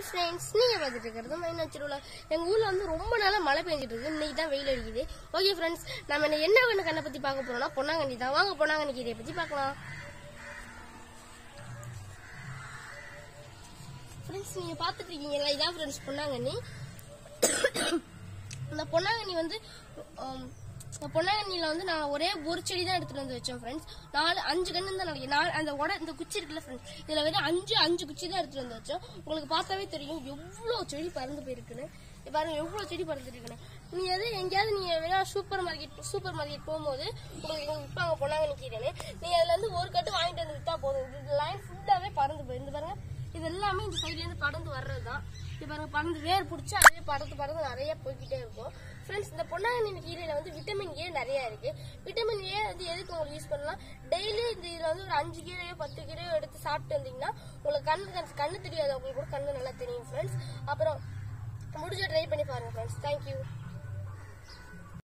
friends நீங்க பார்த்துட்டு இருக்கிறது மைனாச்சிருவில் எங்க ஊர்ல வந்து ரொம்ப நாளா மழை பெஞ்சிட்டு இருக்கு இன்னைக்கு தான் வெயில் அடிக்குது ஓகே ஃப்ரெண்ட்ஸ் நம்ம என்ன என்ன வேணும் கண்ணை பத்தி பார்க்க போறோம்னா பொன்னாங்கண்ணி தான் வாங்க பொன்னாங்கண்ணி கீரையை பத்தி பார்க்கலாம் ஃப்ரெண்ட்ஸ் நீங்க பார்த்துட்டு இருக்கீங்களா இதான் ஃப்ரெண்ட்ஸ் பொன்னாங்கண்ணி இந்த பொன்னாங்கண்ணி வந்து ஆம், இந்த பொன்னாங்கண்ணியில வந்து நான் ஒரே ஒரு செடி தான் எடுத்துட்டு வந்து வச்சேன் ஃப்ரெண்ட்ஸ் நாலு அஞ்சு கண்ணு தான் நினைக்கிறேன் நாலு அந்த உட இந்த குச்சி இருக்குல்ல ஃப்ரெண்ட்ஸ் இதுல வெறும் அஞ்சு அஞ்சு குச்சி தான் எடுத்துட்டு வந்து வச்சோம் உங்களுக்கு பார்த்தாவே தெரியும் எவ்வளவு செடி பறந்து போயிருக்குன்னு இங்க பாருங்க எவ்வளவு செடி பறந்துட்டு இருக்குன்னு நீ எது எங்கேயாவது நீங்க வேணா சூப்பர் மார்க்கெட் சூப்பர் மார்க்கெட் போகும்போது உங்களுக்கு இங்க விற்பாங்க பொன்னாங்கண்ணி கீரைன்னு நீங்க அதுல இருந்து ஒரு கட்டு வாங்கிட்டு வந்து வித்தா போதும் இது லைன் ஃபுல்லாவே பறந்து போயிருந்து பாருங்க இது எல்லாமே இந்த சைட்ல இருந்து பறந்து வர்றதுதான் இது பாருங்க பறந்து வேர் பிடிச்சி அதுவே பறந்து பறந்து நிறைய போய்கிட்டே இருக்கும் ஃப்ரெண்ட்ஸ் இந்த பொன்னாங்கண்ணி கீரையில வந்து விட்டமின் ஏ நிறைய இருக்கு விட்டமின் ஏ வந்து எதுக்கு உங்களுக்கு யூஸ் பண்ணலாம் டெய்லி இந்த இதுல வந்து ஒரு அஞ்சு கீரையோ பத்து கீரையோ எடுத்து சாப்பிட்டு வந்தீங்கன்னா உங்களுக்கு கண்ணு கண்ணு தெரியாது உங்களுக்கு கூட கண்ணு நல்லா தெரியும் ஃப்ரெண்ட்ஸ் அப்புறம் முடிஞ்ச ட்ரை பண்ணி பாருங்க ஃப்ரெண்ட்ஸ் தேங்க்யூ